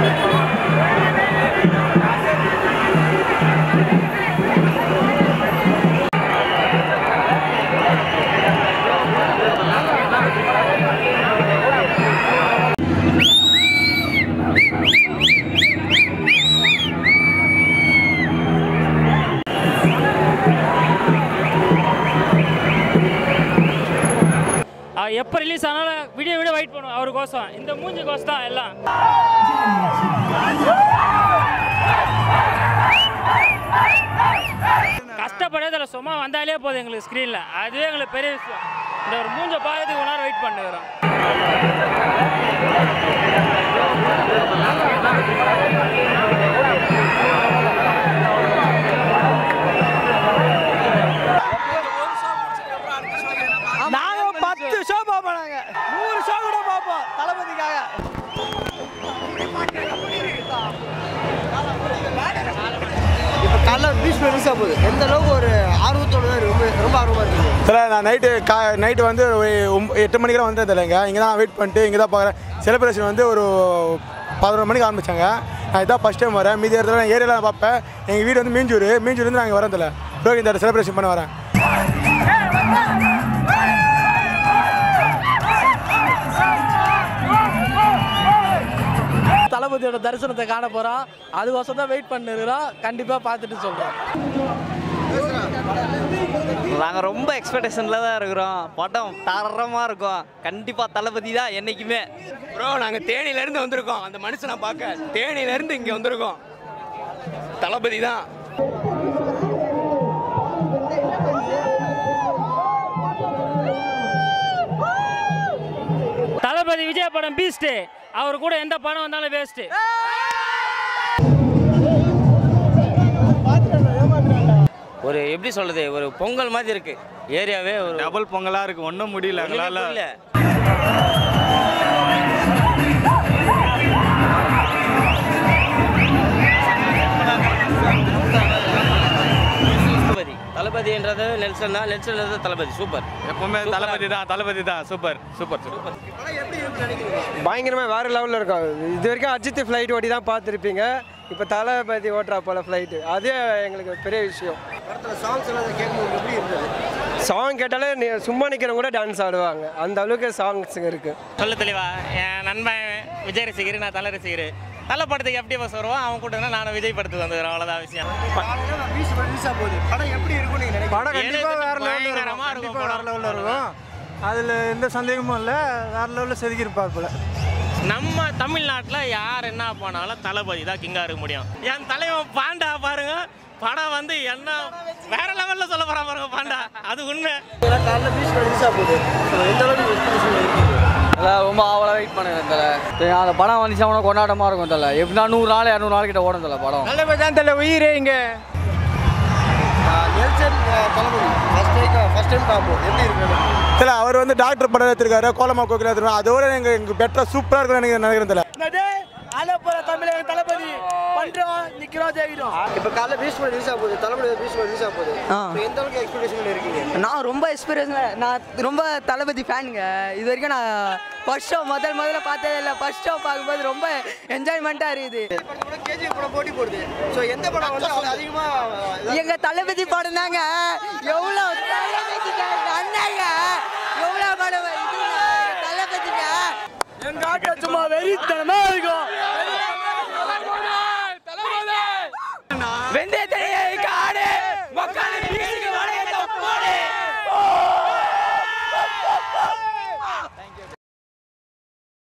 எப்போ ரிலீஸ் ஆனாலும் விடிய விட வெயிட் பண்ணுவோம் அவருக்கோசம் இந்த மூஞ்சிக்கோசம் தான் எல்லாம் கஷ்டப்படாத சும்மா வந்தாலே போதும் எங்களுக்கு ஸ்க்ரீனில் அதுவே எங்களுக்கு பெரிய விஷயம் இந்த ஒரு மூஞ்ச பார்க்கறதுக்கு ஒரு நேரம் வெயிட் பண்ணுறோம் நாங்க பத்து ஷோ பார்ப்போம் நாங்க நூறு ஷோ கூட பார்ப்போம் தளபதிக்காக இப்போ காலைல பீச் ரிலீஸ் ஆக போகுது எந்த அளவுக்கு ஒரு ஆர்வத்தோட தான் ரொம்ப ரொம்ப ஆர்வமாக இருக்குது இதில் நான் நைட்டு கா நைட்டு வந்து ஒரு ஒம்ப- எட்டு மணிக்கெல்லாம் வந்துட்டேன் இல்லைங்க இங்கே தான் வெயிட் பண்ணிட்டு இங்கே தான் பார்க்குறேன் செலிப்ரேஷன் வந்து ஒரு பதினொரு மணிக்கு ஆரம்பிச்சாங்க நான் இதான் ஃபஸ்ட் டைம் வரேன் மீதி இடத்துல நான் ஏரியாவில் நான் பார்ப்பேன் எங்கள் வீடு வந்து மீஞ்சூர் மீஞ்சூர்லேருந்து நான் இங்கே வரேன் இதில் ரோஹி இந்த செலிப்ரேஷன் பண்ண வரேன் தளபதியோட தரிசனத்தை காண போறோம் அதுக்கோசம் தான் வெயிட் பண்ணிருக்கிறோம் கண்டிப்பா பார்த்துட்டு சொல்றோம் நாங்கள் ரொம்ப எக்ஸ்பெக்டேஷனில் தான் இருக்கிறோம் படம் தரமாக இருக்கும் கண்டிப்பாக தளபதி தான் என்றைக்குமே ப்ரோ நாங்கள் தேனியிலேருந்து வந்திருக்கோம் அந்த மனுஷனை பார்க்க தேனியிலேருந்து இங்கே வந்திருக்கோம் தளபதி தான் தளபதி விஜய் படம் பீஸ்ட்டு அவர் கூட எந்த படம் வந்தாலும் வேஸ்ட்டு ஒரு எப்படி சொல்கிறது ஒரு பொங்கல் மாதிரி இருக்குது ஏரியாவே ஒரு டபுள் பொங்கலாக இருக்குது ஒன்றும் முடியல ஒண்ணுமே எங்களால் புரியல. தளபதி தளபதின்றது நெல்சன் தான் நெல்சன்ன்றது தளபதி சூப்பர் எப்பவுமே தளபதி தான் தளபதி தான் சூப்பர் சூப்பர் சூப்பர் பயங்கரமாக வேறு லெவலில் இருக்கும் இது வரைக்கும் அஜித் ஃப்ளைட் ஓட்டி தான் பார்த்துருப்பீங்க இப்போ தளபதி ஓட்டுறா போல ஃப்ளைட்டு அதே எங்களுக்கு பெரிய விஷயம் படத்தில் சாங்ஸ் எல்லாம் கேட்கும்போது எப்படி இருந்தது சாங் கேட்டாலே நீ சும்மா நிற்கிறவங்க கூட டான்ஸ் ஆடுவாங்க அந்த அளவுக்கு சாங்ஸ் இருக்குது சொல்ல தெளிவா என் நண்பன் விஜய் ரசிகர் நான் தலை ரசிகர் தலை படத்துக்கு எப்படி பஸ் வருவோம் அவன் கூட்டம்னா நானும் விஜய் படத்துக்கு வந்துக்கிறேன் அவ்வளோதான் விஷயம் பீச் ரிலீஸ் ஆக போகுது படம் எப்படி இருக்கும்னு நீங்க நினைக்கிறீங்க படம் கண்டிப்பா வேற level ல இருக்கும். கண்டிப்பா வேற லெவலில் இருக்கும் அதில் எந்த சந்தேகமும் இல்லை வேறு லெவலில் செதுக்கியிருப்பார் போல நம்ம தமிழ்நாட்டில் யார் என்ன போனாலும் தளபதி தான் கிங்கா இருக்க முடியும் என் தலைவன் பாண்டா பாருங்க படம் வந்து என்ன வேற லெவல்ல சொல்ல போறான் பாருங்க பாண்டா அது உண்மை காலைல பீச் ரிலீஸ் ஆக போகுது So, எந்த அளவுக்கு எக்ஸ்பெக்டேஷன் இருக்கீங்க ரொம்ப ஆவலாக வெயிட் பண்ணுவேன் தலை அந்த படம் வந்துச்சுன்னா கொண்டாட்டமாக இருக்கும் தலை எப்படின்னா நூறு நாள் இரநூறு நாள் கிட்ட ஓடும் தலை படம் நல்ல தான் தெரியல உயிரே இங்கே நெல்சன் அஹ், Thalapathy first time first time பார்ப்போம் எப்படி இருக்கு இல்லை அவர் வந்து டாக்டர் படம் எடுத்திருக்காரு கோலமா கோகில் எடுத்திருக்காரு அதோட எங்கள் எங்கள் பெட்டராக சூப்பராக இருக்கும்னு எனக்கு நினைக்கிறேன் தல அனுப்புற தமிழக தளபதி பண்றோம் நிக்கிறோம் ஜெயிக்கிறோம் இப்போ காலைல பீச் ரிலீஸ் ஆக போகுது தளபதி பீச் ரிலீஸ் ஆக போகுது So, எந்த அளவுக்கு எக்ஸ்பெக்டேஷன் இருக்கீங்க நான் ரொம்ப எக்ஸ்பீரியன்ஸ் நான் ரொம்ப தளபதி ஃபேனுங்க இது வரைக்கும் நான் ஃபர்ஸ்ட் ஷோ முதல் முதல்ல பார்த்ததே இல்லை ஃபர்ஸ்ட் ஷோ பார்க்கும்போது ரொம்ப என்ஜாய்மெண்ட்டாக இருக்குது கூட கேஜிஎஃப் படம் போட்டி போடுது ஸோ எந்த படம் வந்து அதிகமா எங்க தளபதி படம் தாங்க எவ்வளோ தளபதிங்க அண்ணாங்க எவ்வளோ படம் இதுங்க, தளபதிங்க எங்க ஆட்டம் சும்மா வெறித்தனமா இருக்கும்